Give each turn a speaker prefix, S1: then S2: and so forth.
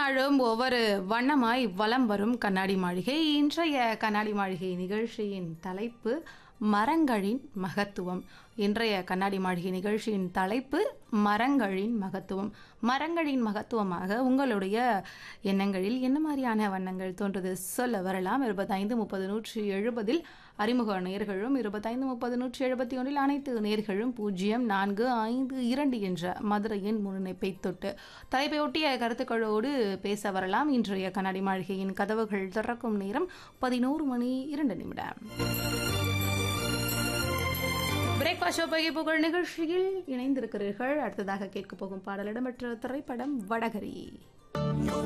S1: நாளும் ஒவ்வொரு வண்ணமாய் வலம் வரும் கண்ணாடி மாளிகை இன்றைய கண்ணாடி மாளிகை நிகழ்ச்சியின் தலைப்பு மரங்களின் மகத்துவம் இன்றைய கண்ணாடி மாளிகை நிகழ்ச்சியின் தலைப்பு மரங்களின் மகத்துவம் மரங்களின் மகத்துவமாக உங்களுடைய எண்ணங்களில் என்ன மாதிரியான வண்ணங்கள் தோன்றுது சொல்ல வரலாம் இருபத்தைந்து முப்பது நூற்றி எழுபதில் அறிமுக நேர்களும் இருபத்தைந்து முப்பது நூற்றி எழுபத்தி ஒன்றில் அனைத்து நேர்களும் பூஜ்ஜியம் நான்கு ஐந்து இரண்டு என்ற மதுரையின் முன்னிணைப்பை தொட்டு தலைப்பை ஒட்டிய கருத்துக்களோடு பேச வரலாம் இன்றைய கண்ணாடி மாளிகையின் கதவுகள் திறக்கும் நேரம் பதினோரு மணி இரண்டு நிமிடம் பிரேக்ஃபாஸ்ட் ஷோ புகழ் நிகழ்ச்சியில் இணைந்திருக்கிறீர்கள் அடுத்ததாக கேட்க போகும் பாடல் இடம்பெற்ற திரைப்படம் வடகரி